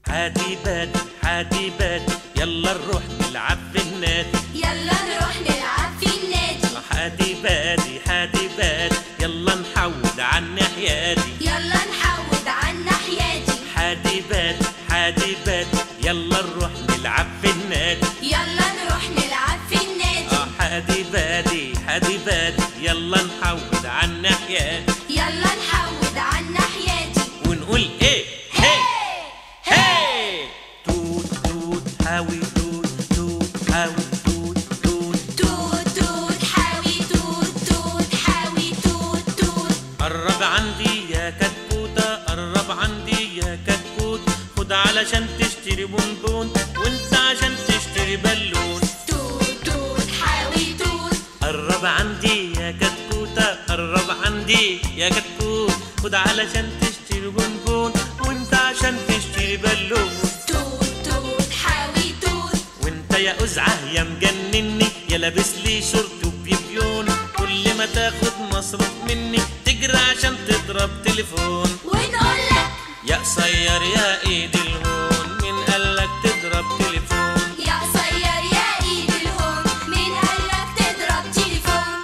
حادي بادي حادي بادي يلا نروح نلعب في النادي يلا نروح نلعب في النادي حادي بادي حادي بادي يلا نحود عن نحيادي يلا نحود عنا حياتي حادي بادي حادي بادي يلا نروح نلعب في النادي يلا نروح نلعب في النادي اه حادي بادي حادي بادي يلا نحود عن نحيادي يلا نحود عنا حياتي ونقول ايه هي هي توت توت حاوي توت توت حاوي توت توت توت توت حاوي توت توت حاوي توت توت قرب عندي يا كتكوتة قرب عندي يا كتكوت خد علشان تشتري بونبون وانت عشان تشتري بالون توت توت حاوي توت قرب عندي يا كتكوتة قرب عندي يا كتكوت خد علشان تشتري بونبون وانت عشان تشتري بالون توت توت حاوي توت وانت يا قزعة يا مجنني يا لابس لي شورت وبيبيون كل ما تاخد مصروف مني تجري عشان تضرب تليفون ونقول لك يا قصير يا ايد الهون مين قالك تضرب تليفون يا قصير يا ايد الهون مين قالك تضرب تليفون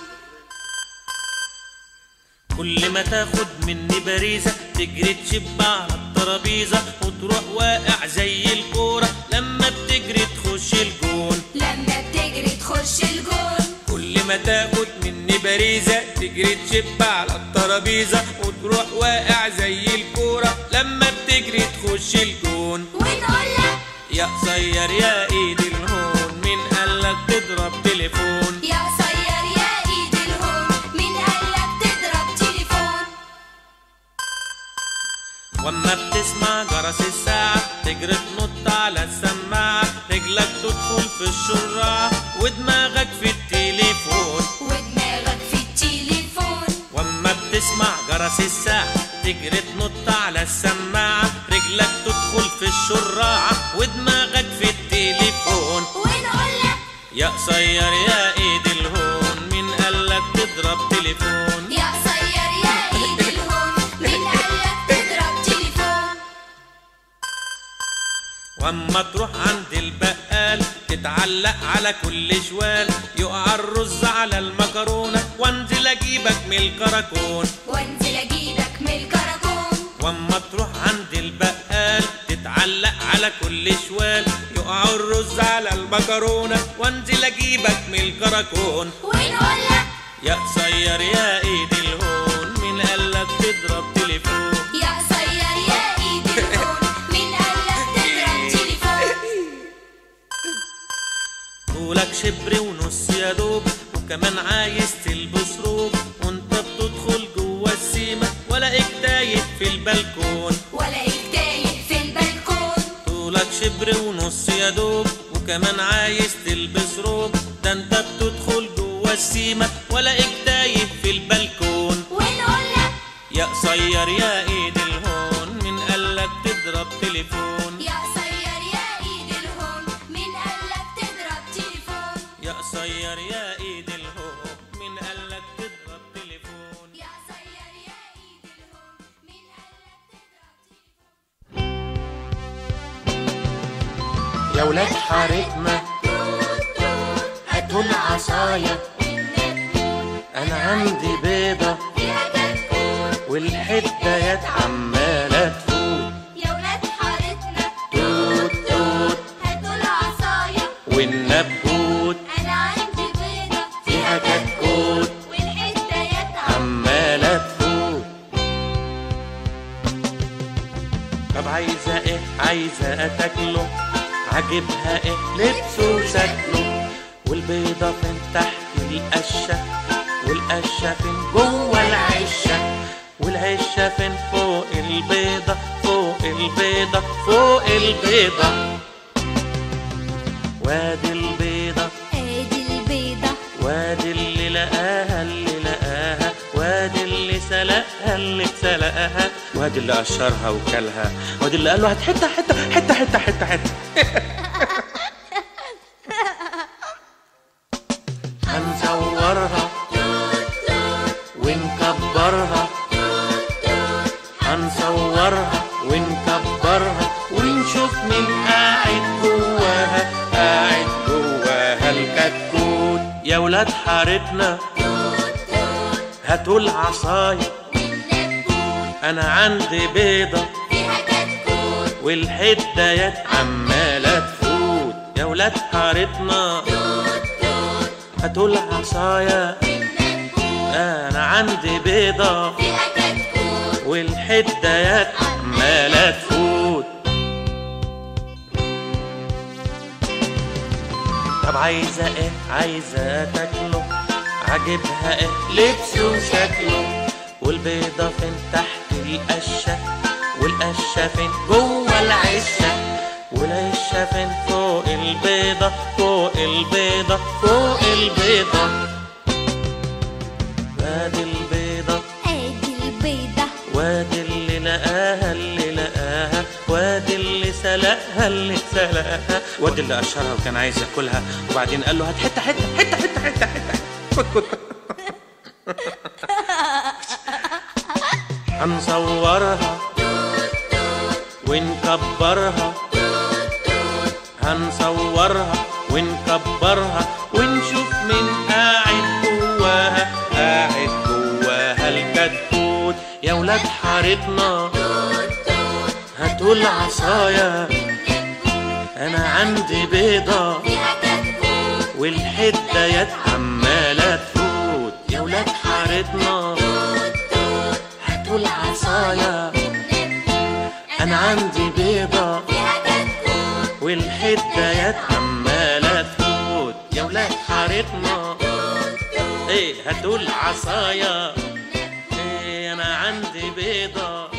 كل ما تاخد مني باريزة تجري تشب على الترابيزة وتروح واقع زي الكورة لما بتجري تخش الجون لما بتجري تخش الجون كل ما تاخد مني باريزة تجري تشب على الترابيزة وتروح واقع زي الكورة لما بتجري تخش الجون ونقول لك يا قصير يا ايد الهون مين قالك تضرب تليفون يا قصير يا ايد الهون مين قالك تضرب تليفون واما بتسمع جرس الساعة تجري تنط على السماعة رجلك تدخل في الشراع ودماغك في التليفون ودماغك في التليفون واما بتسمع جرس الساعة تجري تنط على السماعة رجلك تدخل في الشراعة ودماغك في التليفون ونقول لك يا قصير يا ايد الهون مين قالك تضرب تليفون يا قصير يا ايد الهون مين قالك تضرب تليفون واما تروح عند البقال تتعلق على كل شوال يقع الرز على المكرونة وانزل اجيبك من الكراكون وانزل اجيبك من الكراكون واما تروح عند البقال تتعلق على كل شوال يقع الرز على المكرونة وانزل اجيبك من الكراكون ونقول لك يا قصير يا ايد الهون مين قالك تضرب تليفون يا قصير يا ايد الهون مين قالك تضرب تليفون طولك شبر ونص يا دوب وكمان عايز تلبس روب وانت بتدخل جوه السيمة ولاقيك تايه في البلكون ولاقيك تايه في البلكون طولك شبر ونص يا دوب وكمان عايز تلبس روب ده انت بتدخل جوه السيمة ولاقيك تايه في البلكون ونقول لك يا قصير يا ايد الهون مين قالك تضرب تليفون يا قصير يا ايد الهون مين قالك تضرب تليفون يا قصير يا ايد الهون مين قالك تضرب تليفون يا قصير يا ايد الهون مين قالك تضرب تليفون يا ولاد حارتنا هاتوا العصاية أنا عندي بيضة فيها كتكوت والحدايات عمالة تفوت يا ولاد حارتنا توت توت هاتوا العصاية والنبوت أنا عندي بيضة فيها كتكوت والحدايات عمالة تفوت طب عايزة ايه عايزة تاكله عاجبها ايه لبسه وشكله والبيضة فين تحت القشة والقشة فين جوه العشة والعشة فين فوق البيضة فوق البيضة فوق البيضة وادي البيضة ادي البيضة وادي اللي لقاها اللي لقاها وادي اللي سلقها اللي سلقها وادي اللي قشرها وكلها وادي اللي قال له هات حته حته حته حته حته حته هنصورها ونكبرها هنصورها ونكبرها ونجيب ونشوف مين قاعد جواها قاعد جواها الكتكوت يا ولاد حارتنا هاتوا العصاية انا عندي بيضة فيها كتكوت والحدايات عمالة تفوت يا ولاد حارتنا هاتوا العصاية انا عندي بيضة فيها كتكوت والحدايات عمالة تفوت طب عايزة ايه عايزة تاكله عاجبها ايه لبسه وشكله والبيضة فين تحت القشة والقشة فين جوه العشة والعشة فين فوق البيضة فوق البيضة فوق البيضة وادي البيضة ادي البيضة وادي اللي لقاها اللي لقاها وادي اللي سلقها اللي سلقها وادي اللي قشرها وكان عايز ياكلها وبعدين قال له هات حته حته حته حته حته حته كت كت هنصورها ونكبرها هنصورها ونكبرها ونشوف مين قاعد جواها قاعد جواها الكتكوت يا ولاد حارتنا هاتوا العصاية أنا عندي بيضة فيها كتكوت والحدايات عمالة تفوت يا ولاد حارتنا هاتوا العصاية أنا عندي بيضة فيها كتكوت والحدايات عمالة تفوت يا ولاد حارتنا ايه هاتوا العصاية ايه انا عندي بيضة